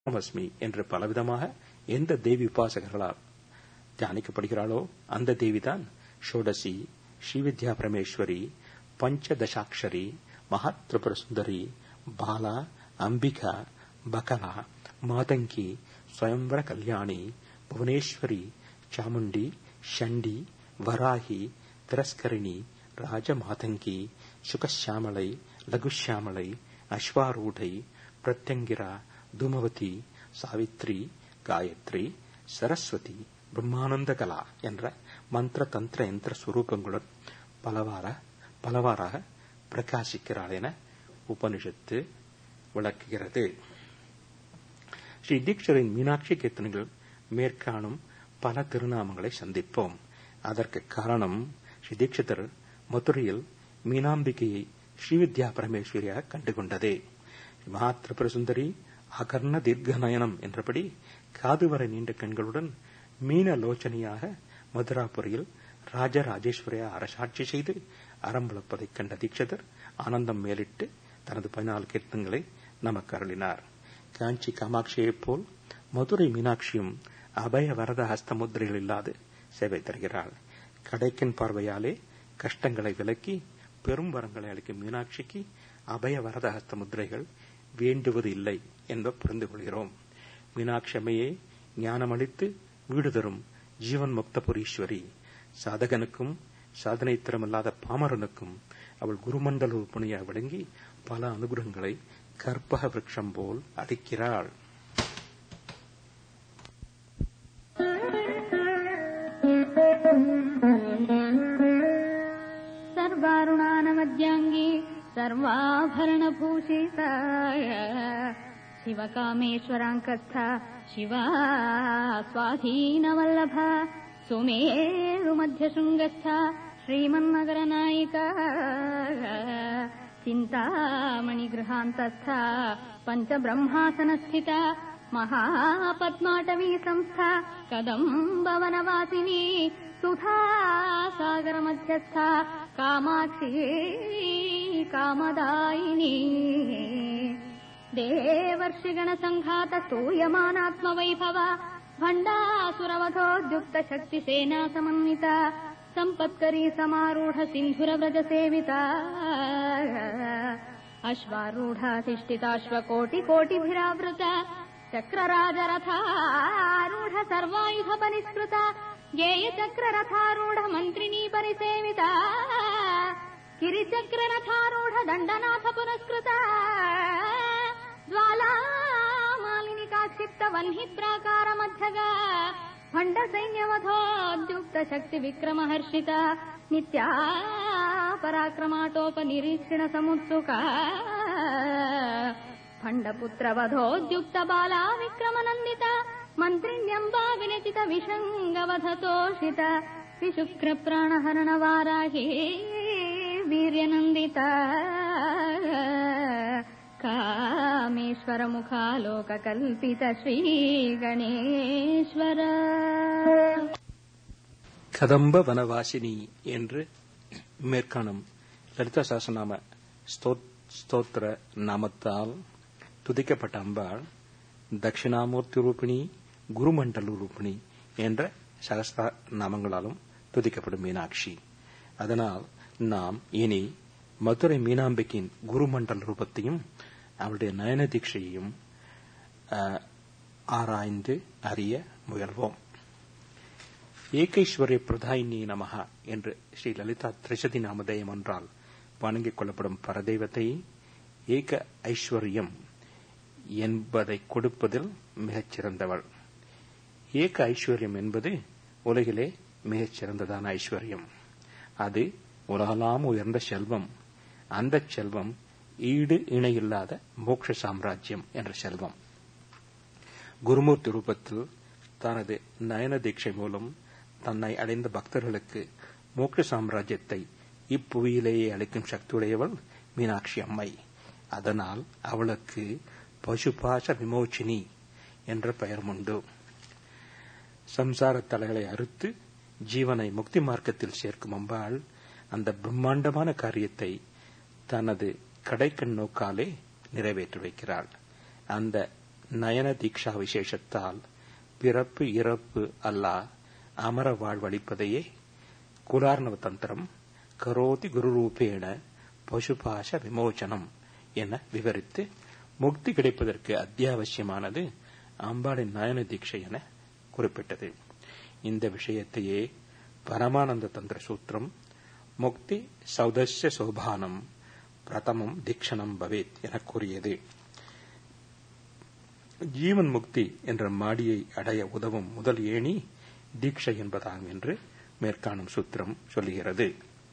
அஸ்மி என்று பலவிதமாக எந்த தேவி உபாசகர்களால் தியானிக்கப்படுகிறாளோ அந்த தேவிதான் ஷோடசி ஸ்ரீவித்யா பரமேஸ்வரி பஞ்சதசாட்சரி மகாத்ரிபுர சுந்தரி பாலா அம்பிகா பகலா மாதங்கி ஸ்வயம்வர கல்யாணி புவனேஸ்வரி சாமுண்டி ஷண்டி வராகி திரஸ்கரிணி ராஜமாதங்கி சுகஷாமலை லகுஷாமலை அஸ்வாரூடை பிரத்யங்கிரா தூமவதி சாவித்ரி காயத்ரி சரஸ்வதி பிரம்மானந்த கலா என்ற மந்திர தந்திர யந்திர சுரூபங்களுடன் பலவார பலவாறாக பிரகாசிக்கிறாள் என உபனிஷத்து விளக்குகிறது ஸ்ரீ தீட்சரின் மீனாட்சி கீர்த்தனைகள் மேற்காணும் பல திருநாமங்களை சந்திப்போம் அதற்கு காரணம் ஸ்ரீ தீட்சிதர் மதுரையில் மீனாம்பிகையை ஸ்ரீவித்யா பரமேஸ்வரியாக கண்டுகொண்டதே மகாத்ரிபுர சுந்தரி அகர்ண தீர்க்கநயனம் என்றபடி காதுவரை நீண்ட கண்களுடன் மீனலோச்சனையாக மதுராபுரியில் ராஜராஜேஸ்வரியா அரசாட்சி செய்து அறம்பளப்பதைக் கண்ட தீட்சிதர் ஆனந்தம் மேலிட்டு தனது பதினாலு கீர்த்தங்களை நமக்கு அருளினார் காஞ்சி காமாட்சியைப் போல் மதுரை மீனாட்சியும் அபய வரத ஹஸ்தமுத்திரைகள் இல்லாது சேவை தருகிறாள் கடைக்கின் பார்வையாலே கஷ்டங்களை விலக்கி பெரும் வரங்களை அளிக்கும் மீனாட்சிக்கு அபய வரத ஹஸ்த முத்திரைகள் வேண்டுவது இல்லை என்ப புரிந்து கொள்கிறோம் மீனாட்சி அம்மையே ஞானமளித்து வீடு தரும் ஜீவன் முக்தபுரீஸ்வரி சாதகனுக்கும் சாதனை திறமில்லாத பாமரனுக்கும் அவள் குருமண்டல உறுப்பினையாக விளங்கி பல அனுகிரகங்களை கற்பக விரக்ஷம் போல் அளிக்கிறாள் सर्वारुणानमद्याङ्गी सर्वाभरणभूषिताय शिवकामेश्वराङ्कस्था शिवा स्वाधीनवल्लभा सुमेरुमध्यशृङ्गस्था श्रीमन्नगरनायिका चिन्तामणिगृहान्तस्था पञ्चब्रह्मासनस्थिता महापद्माटवी संस्था कदम्बवनवासिनी सुधा सागरमध्यस्था कामाक्षी कामदायिनी देवर्षिगणसङ्घात स्तूयमानात्मवैभव भण्डासुरवधोद्युक्तशक्तिसेना समन्विता सम्पत्करी समारूढ सिन्धुरव्रजसेविता अश्वारूढाधिष्ठिताश्वकोटिकोटिभिरावृता चक्रराजरथारूढ सर्वायुधपरिष्कृता ज्ञेयचक्ररथारूढ मन्त्रिणी परिसेविता गिरिचक्ररथारूढ दण्डनाथ पुरस्कृता ज्वालामालिनिकाक्षिप्त वह्निप्राकारमध्यगा भण्डसैन्यवधोद्युक्त शक्तिविक्रमहर्षिता नित्या पराक्रमाटोपनिरीक्षण समुत्सुका भण्डपुत्रवधोद्युक्त बाला विक्रमनन्दिता मन्त्रिण्यम्बा विनचित विषङ्गवधतोषिता विशुक्रप्राणहरणवाराही वीर्यनन्दिता कामेश्वरमुखालोककल्पित श्रीगणेश्वर கதம்ப வனவாசினி என்று மேற்காணும் லலிதா சாசநாம ஸ்தோத்திர நாமத்தால் துதிக்கப்பட்ட அம்பாள் தட்சிணாமூர்த்தி ரூபிணி குருமண்டல ரூபிணி என்ற சகஸ்தா நாமங்களாலும் துதிக்கப்படும் மீனாட்சி அதனால் நாம் இனி மதுரை மீனாம்பிக்கின் குருமண்டல ரூபத்தையும் அவளுடைய நயன தீட்சையையும் ஆராய்ந்து அறிய முயல்வோம் ஏகைஸ்வரிய பிரதாயினி நமகா என்று ஸ்ரீ லலிதா திரிசதி நாமதேயம் என்றால் வணங்கிக் கொள்ளப்படும் பரதெய்வத்தை ஏக ஐஸ்வர்யம் என்பதை கொடுப்பதில் மிகச் சிறந்தவள் ஏக ஐஸ்வர்யம் என்பது உலகிலே மிகச் சிறந்ததான ஐஸ்வர்யம் அது உலகலாம் உயர்ந்த செல்வம் அந்த செல்வம் ஈடு இணையில்லாத மோட்ச சாம்ராஜ்யம் என்ற செல்வம் குருமூர்த்தி ரூபத்தில் தனது நயன தீட்சை மூலம் தன்னை அடைந்த பக்தர்களுக்கு மோட்ச சாம்ராஜ்யத்தை இப்புவியிலேயே அளிக்கும் சக்தியுடையவள் மீனாட்சி அம்மை அதனால் அவளுக்கு பசுபாச விமோச்சினி என்ற பெயர் உண்டு சம்சார தலைகளை அறுத்து ஜீவனை முக்தி மார்க்கத்தில் சேர்க்கும் அம்பாள் அந்த பிரம்மாண்டமான காரியத்தை தனது கடைக்கண் நோக்காலே நிறைவேற்றி வைக்கிறாள் அந்த நயன தீக்ஷா விசேஷத்தால் பிறப்பு இறப்பு அல்லா அமர வாழ்வளிப்பதையே குலார்ணவ தந்திரம் கரோதி குருரூபேண பசுபாச விமோச்சனம் என விவரித்து முக்தி கிடைப்பதற்கு அத்தியாவசியமானது அம்பாளின் நயன தீட்சை என குறிப்பிட்டது இந்த விஷயத்தையே பரமானந்த தந்திர சூத்திரம் முக்தி சௌதஸ்ய சோபானம் பிரதமம் தீக்ஷணம் பவேத் என கூறியது ஜீவன் முக்தி என்ற மாடியை அடைய உதவும் முதல் ஏணி தீட்சை என்பதாகும் என்று மேற்காணும் சூத்திரம் சொல்லுகிறது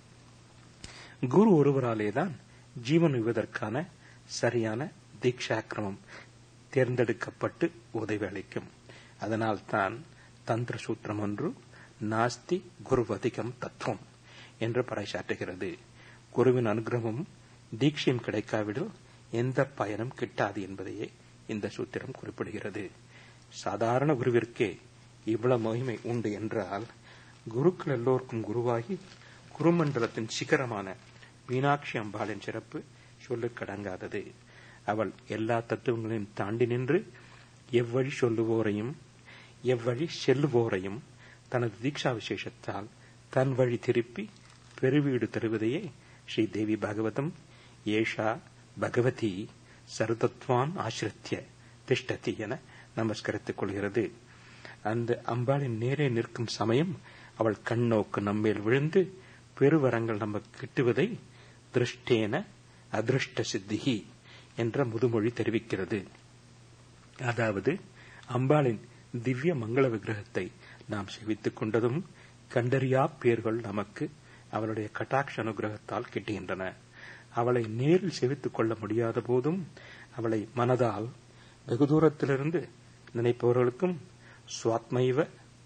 குரு ஒருவராலேதான் ஜீவன் விவதற்கான சரியான தீட்சாக்கிரமம் தேர்ந்தெடுக்கப்பட்டு உதவி அளிக்கும் அதனால்தான் தந்திர சூத்திரம் ஒன்று நாஸ்தி குருவதிகம் தத்துவம் என்று பறைசாற்றுகிறது குருவின் அனுகிரகமும் தீட்சையும் கிடைக்காவிடில் எந்த பயனும் கிட்டாது என்பதையே இந்த சூத்திரம் குறிப்பிடுகிறது சாதாரண குருவிற்கே இவ்வளவு மகிமை உண்டு என்றால் குருக்கள் எல்லோருக்கும் குருவாகி குருமண்டலத்தின் சிகரமான மீனாட்சி அம்பாளின் சிறப்பு சொல்லுக்கடங்காதது அவள் எல்லா தத்துவங்களையும் தாண்டி நின்று எவ்வழி சொல்லுவோரையும் எவ்வழி செல்லுவோரையும் தனது தீட்சா விசேஷத்தால் தன் வழி திருப்பி பெருவீடு தருவதையே ஸ்ரீ தேவி பாகவதம் ஏஷா பகவதி சருதத்வான் ஆசிரித்திய திஷ்டதி என நமஸ்கரித்துக் கொள்கிறது அந்த அம்பாளின் நேரே நிற்கும் சமயம் அவள் கண்ணோக்கு நம்மேல் விழுந்து பெருவரங்கள் நமக்கு கிட்டுவதை திருஷ்டேன அதிருஷ்ட சித்திகி என்ற முதுமொழி தெரிவிக்கிறது அதாவது அம்பாளின் திவ்ய மங்கள விக்கிரகத்தை நாம் செவித்துக் கொண்டதும் கண்டறியா பேர்கள் நமக்கு அவளுடைய கட்டாட்ச அனுகிரகத்தால் கிட்டுகின்றன அவளை நேரில் செவித்துக் கொள்ள முடியாத போதும் அவளை மனதால் வெகு தூரத்திலிருந்து நினைப்பவர்களுக்கும் சுவாத்மைவ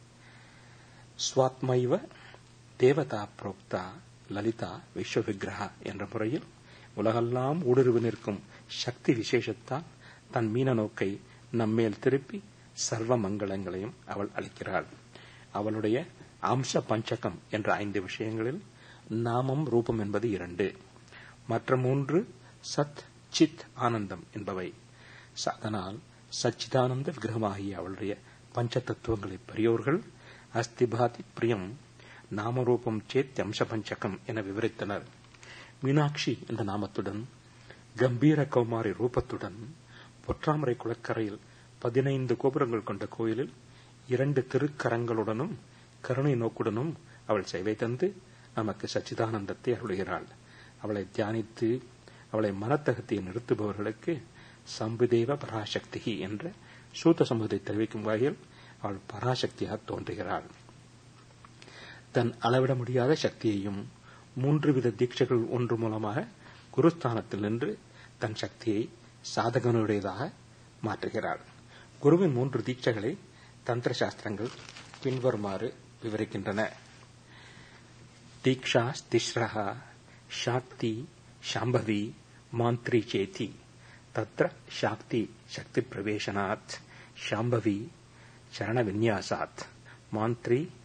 சுவாத்மைவ தேவதா புரோக்தா லலிதா விஸ்வ விக்கிரகா என்ற முறையில் உலகெல்லாம் ஊடுருவி நிற்கும் சக்தி விசேஷத்தால் தன் மீன நோக்கை நம்மேல் திருப்பி சர்வ மங்களங்களையும் அவள் அளிக்கிறாள் அவளுடைய அம்ச பஞ்சகம் என்ற ஐந்து விஷயங்களில் நாமம் ரூபம் என்பது இரண்டு மற்ற மூன்று சத் சித் ஆனந்தம் என்பவை அதனால் சச்சிதானந்த விக்கிரகமாகிய அவளுடைய பஞ்ச தத்துவங்களை பெரியோர்கள் அஸ்திபாதி பிரியம் நாமரூபம் சேத் அம்ச பஞ்சகம் என விவரித்தனர் மீனாட்சி என்ற நாமத்துடன் கம்பீர கௌமாரி ரூபத்துடன் பொற்றாமரை குளக்கரையில் பதினைந்து கோபுரங்கள் கொண்ட கோயிலில் இரண்டு திருக்கரங்களுடனும் கருணை நோக்குடனும் அவள் சேவை தந்து நமக்கு சச்சிதானந்தத்தை அருளுகிறாள் அவளை தியானித்து அவளை மனத்தகத்தை நிறுத்துபவர்களுக்கு சம்புதேவ பராசக்தி என்ற சூத்த சமூகத்தை தெரிவிக்கும் வகையில் அவள் பராசக்தியாக தோன்றுகிறாள் தன் அளவிட முடியாத சக்தியையும் மூன்று வித தீட்சைகள் ஒன்று மூலமாக குருஸ்தானத்தில் நின்று தன் சக்தியை சாதகனுடையதாக மாற்றுகிறாள் குருவின் மூன்று தீட்சைகளை தந்திர சாஸ்திரங்கள் பின்வருமாறு விவரிக்கின்றன தீக்ஷா திஸ்ரஹா சாக்தி சாம்பவி மாந்திரி சேதி தத்ர சாக்தி சக்தி பிரவேசனாத் சாம்பவி சரண விநியாசாத் மாந்திரி